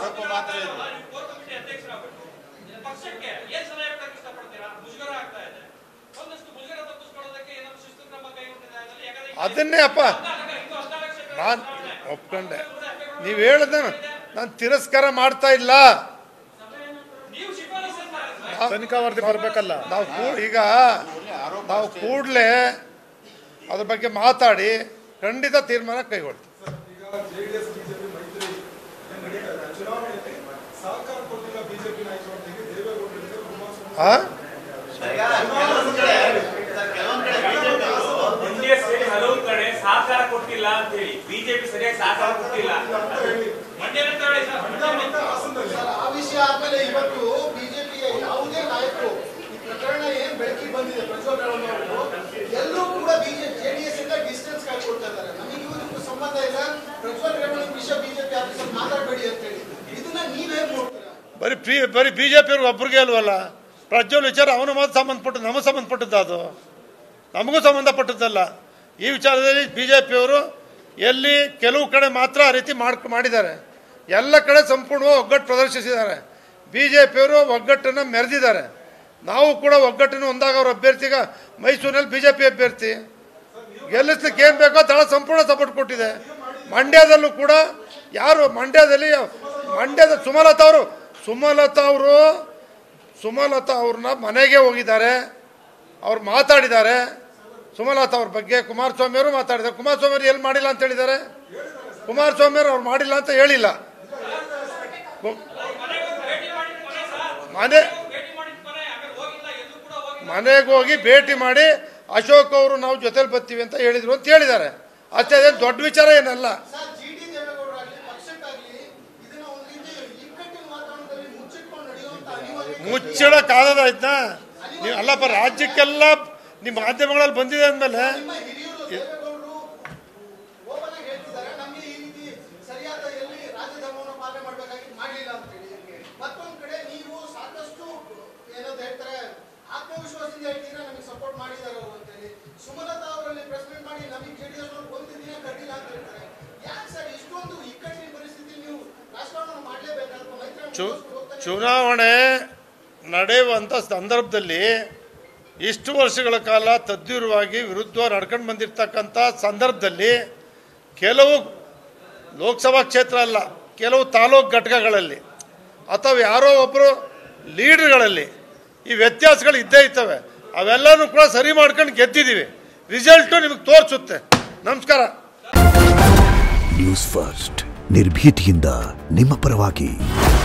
ಆರೋಪ ಮಾತ್ರ ಇದೆ ಕೋರ್ ಕಮಿಟಿ ಅಧ್ಯಕ್ಷರಾಗಬೇಕು ಪಕ್ಷಕ್ಕೆ ಏನ್ ಸಲಹೆ ಕೊಡಕ್ಕೆ ಇಷ್ಟಪಡ್ತೀರಾ ಮುಜುಗರ ಆಗ್ತಾ ಇದೆ ಒಂದಷ್ಟು ಮುಜುಗರ ತಪ್ಪಿಸ್ಕೊಳ್ಳೋದಕ್ಕೆ ಏನಾದ್ರು ಶಿಸ್ತು ಕ್ರಮ ಕೈಗೊಂಡಿದ್ದಾರೆ ಯಾಕಂದ್ರೆ ಅದನ್ನೇ ಅಪ್ಪ ಇದು ಹದಿನಾಲ್ಕು ಕ್ಷೇತ್ರ ನಾನು ಒಪ್ಕೊಂಡೆ ನೀವು ಹೇಳ್ದ ನಾನು ತಿರಸ್ಕಾರ ಮಾಡ್ತಾ ಇಲ್ಲ ನೀವು ಶಿಫಾರಸು ಮಾಡಿ ತನಿಖಾ ವರದಿ ಬರಬೇಕಲ್ಲ ನಾವು ಕೂ- ಈಗ ಆರೋಪ ನಾವು ಕೂಡಲೇ ಅದ್ರ ಬಗ್ಗೆ ಮಾತಾಡಿ ಖಂಡಿತ ತೀರ್ಮಾನ ಕೈಗೊಳ್ತೀವಿ ಈಗ ಜೆಡಿಎಸ್ ಬಿಜೆಪಿ ಮೈತ್ರಿ ಏನ್ ನಡೀತಾ ಇದೆ ಚುನಾವಣೆಯಲ್ಲಿ ಸಹಕಾರ ಕೊಟ್ಟಿಲ್ಲ ಬಿಜೆಪಿ ನಾಯಕರೊಂದಿಗೆ ದೇವೇಗೌಡರಿಗೆ ಕುಮಾರಸ್ವಾಮಿ ಆ ಇಂಡಿಯಾ ಸೇರಿ ಹಲವು ಕಡೆ ಸಹಕಾರ ಕೊಟ್ಟಿಲ್ಲ ಅಂತ ಹೇಳಿ ಬಿಜೆಪಿ ಸರಿಯಾಗಿ ಸಹಕಾರ ಕೊಟ್ಟಿಲ್ಲ ಮಂಡ್ಯ ಅಂತ ಹೇಳಿ ಸರ್ ಮತ್ತೆ ಹಾಸನದಲ್ಲಿ ಆ ವಿಷಯ ಆದ್ಮೇಲೆ ಇವತ್ತು ಬಿಜೆಪಿಯ ಯಾವುದೇ ನಾಯಕರು ಈ ಪ್ರಕರಣ ಏನ್ ಬೆಳಕಿಗೆ ಬಂದಿದೆ ಪ್ರಜ್ವಲ್ ರೇವಣ್ಣ ಅವರು ಎಲ್ಲರೂ ಕೂಡ ಬಿಜೆಪಿ ಜೆಡಿಎಸ್ ಇಂದ ಡಿಸ್ಟೆನ್ಸ್ ಕಾಯ್ಕೊಳ್ತಾ ಇದ್ದಾರೆ ನಮಗೆ ಇವರಿಗೂ ಸಂಬಂಧ ಇಲ್ಲ ಪ್ರಜ್ವಲ್ ರೇವಣ್ಣ ವಿಷಯ ಬಿಜೆಪಿ ಆಫೀಸಲ್ಲಿ ಮಾತಾಡಬೇಡಿ ಅಂತ ಹೇಳಿ ಇದನ್ನ ನೀವ್ ಹೇಗ್ ನೋಡ್ತೀರಾ ಬರೀ ಪಿ ಬರೀ ಬಿ ಜೆ ಪಿಯವ್ರಿಗೆ ಒಬ್ರಿಗೆ ಅಲ್ವಲ್ಲ ಪ್ರಜ್ವಲ್ ವಿಚಾರ ಅವನು ಮಾತ್ರ ಸಂಬಂಧಪಟ್ಟು ನಮಗೆ ಸಂಬಂಧಪಟ್ಟದ್ದು ಅದು ನಮಗೂ ಸಂಬಂಧಪಟ್ಟದ್ದಲ್ಲ ಈ ವಿಚಾರದಲ್ಲಿ ಬಿ ಜೆ ಪಿಯವರು ಎಲ್ಲಿ ಕೆಲವು ಕಡೆ ಮಾತ್ರ ಆ ರೀತಿ ಮಾಡ್ ಮಾಡಿದ್ದಾರೆ ಎಲ್ಲ ಕಡೆ ಸಂಪೂರ್ಣವಾಗಿ ಒಗ್ಗಟ್ಟು ಪ್ರದರ್ಶಿಸಿದ್ದಾರೆ ಬಿ ಜೆ ಪಿಯವರು ಒಗ್ಗಟ್ಟನ್ನು ಮೆರೆದಿದ್ದಾರೆ ನಾವು ಕೂಡ ಒಗ್ಗಟ್ಟನ್ನು ಒಂದಾಗ ಅವ್ರ ಅಭ್ಯರ್ಥಿಗ ಮೈಸೂರಿನಲ್ಲಿ ಬಿ ಜೆ ಪಿ ಅಭ್ಯರ್ಥಿ ಗೆಲ್ಲಿಸ್ಲಿಕ್ಕೆ ಏನು ಬೇಕೋ ತಳ ಸಂಪೂರ್ಣ ಸಪೋರ್ಟ್ ಕೊಟ್ಟಿದೆ ಮಂಡ್ಯದಲ್ಲೂ ಕೂಡ ಯಾರು ಮಂಡ್ಯದಲ್ಲಿ ಮಂಡ್ಯದ ಸುಮಲತಾ ಅವರು ಸುಮಲತಾ ಅವರು ಸುಮಲತಾ ಅವ್ರನ್ನ ಮನೆಗೆ ಹೋಗಿದ್ದಾರೆ ಅವ್ರು ಮಾತಾಡಿದ್ದಾರೆ ಸುಮಲತಾ ಅವ್ರ ಬಗ್ಗೆ ಕುಮಾರಸ್ವಾಮಿ ಅವರು ಮಾತಾಡಿದ್ದಾರೆ ಕುಮಾರಸ್ವಾಮಿ ಅವರು ಎಲ್ಲಿ ಮಾಡಿಲ್ಲ ಅಂತ ಹೇಳಿದ್ದಾರೆ ಕುಮಾರಸ್ವಾಮಿ ಅವರು ಅವ್ರು ಮಾಡಿಲ್ಲ ಅಂತ ಹೇಳಿಲ್ಲ ಕು- ಮನೆ ಭೇಟಿ ಮಾಡಿದ ಮನೆ ಆಮೇಲೆ ಹೋಗಿಲ್ಲ ಎಲ್ಲೂ ಕೂಡ ಹೋಗಿಲ್ಲ ಮನೆಗೆ ಹೋಗಿ ಭೇಟಿ ಮಾಡಿ ಅಶೋಕ್ ಅವರು ನಾವು ಜೊತೆಲಿ ಬರ್ತೀವಿ ಅಂತ ಹೇಳಿದ್ರು ಅಂತ ಹೇಳಿದ್ದಾರೆ ಅಷ್ಟೇ ಅದೇನು ದೊಡ್ಡ ವಿಚಾರ ಏನಲ್ಲ ಸರ್ ಜಿ ಡಿ ದೇವೇಗೌಡರಾಗ್ಲಿ ಪಕ್ಷಕ್ಕಾಗ್ಲಿ ಇದನ್ನ ಒಂದು ರೀತಿ ಇಕ್ಕಟ್ಟಿನ ವಾತಾವರಣದಲ್ಲಿ ಮುಚ್ಚಿಟ್ಕೊಂಡು ನಡೆಯುವಂತ ಅನಿವಾರ್ಯ ಮುಚ್ಚಿಡಕ್ಕಾಗದಾಯ್ತಾ ನೀವು ಅಲ್ಲಪ್ಪ ರಾಜ್ಯಕ್ಕೆಲ್ಲ ನಿಮ್ಮ ಮಾಧ್ಯಮಗಳಲ್ಲಿ ಬಂದಿದೆ ಅಂದಮೇಲೆ ನಿಮ್ಮ ಹಿರಿಯರು ದೇವೇಗೌಡರು ಓಪನ್ ಆಗಿ ಹೇಳ್ತಿದ್ದಾರೆ ನಮ್ಗೆ ಈ ರೀತಿ ಸರಿಯಾದ ಎಲ್ಲಿ ರಾಜಧರ್ಮವನ್ನು ಪಾಲನೆ ಮಾಡ್ಬೇಕಾಗಿ ಮಾಡ್ಲಿಲ್ಲ ಅಂತ ಹೇಳಿ ಮತ್ತೊಂದ್ ಕಡೆ ನೀವು ಸಾಕಷ್ಟು ಏನಂತ ಹೇಳ್ತಾರೆ ಆತ್ಮವಿಶ್ವಾಸದಿಂದ ಹೇಳ್ತೀರಾ ನಮಗೆ ಸಪೋರ್ಟ್ ಮಾಡಿದ್ದಾರೆ ಅವರು ಅಂತ ಹೇಳಿ ಸುಮಲತಾ ಅವರಲ್ಲಿ ಪ್ರೆಸ್ ಮೀಟ್ ಮಾಡಿ ನಮಗೆ ಜೆಡಿಎಸ್ ಒಂದು ದಿನ ಕಟ್ಟಿಲ್ಲ ಅಂತ ಹೇಳ್ತಾರೆ ಯಾಕೆ ಸರ್ ಇಷ್ಟೊಂದು ಇಕ್ಕಟ್ಟಿನ ಪರಿಸ್ಥಿತಿ ನೀವು ರಾಜಕಾರಣ ಮಾಡ್ಲೇಬೇಕಾದ್ರೆ ಮೈತ್ರಿ ಚು ಚುನಾವಣೆ ನಡೆಯುವಂಥ ಸಂದರ್ಭದಲ್ಲಿ ಇಷ್ಟು ವರ್ಷಗಳ ಕಾಲ ತದ್ವಿರವಾಗಿ ವಿರುದ್ಧ ನಡ್ಕೊಂಡು ಬಂದಿರತಕ್ಕಂಥ ಸಂದರ್ಭದಲ್ಲಿ ಕೆಲವು ಲೋಕಸಭಾ ಕ್ಷೇತ್ರ ಅಲ್ಲ ಕೆಲವು ತಾಲೂಕು ಘಟಕಗಳಲ್ಲಿ ಅಥವಾ ಯಾರೋ ಒಬ್ಬರು ಲೀಡರ್ಗಳಲ್ಲಿ ಈ ವ್ಯತ್ಯಾಸಗಳು ಇದ್ದೇ ಇರ್ತವೆ ಅವೆಲ್ಲನೂ ಕೂಡ ಸರಿ ಮಾಡ್ಕೊಂಡು ಗೆದ್ದಿದ್ದೀವಿ ರಿಸಲ್ಟು ನಿಮಗೆ ತೋರಿಸುತ್ತೆ ನಮಸ್ಕಾರ ನ್ಯೂಸ್ ಫಸ್ಟ್ ನಿರ್ಭೀತಿಯಿಂದ ನಿಮ್ಮ ಪರವಾಗಿ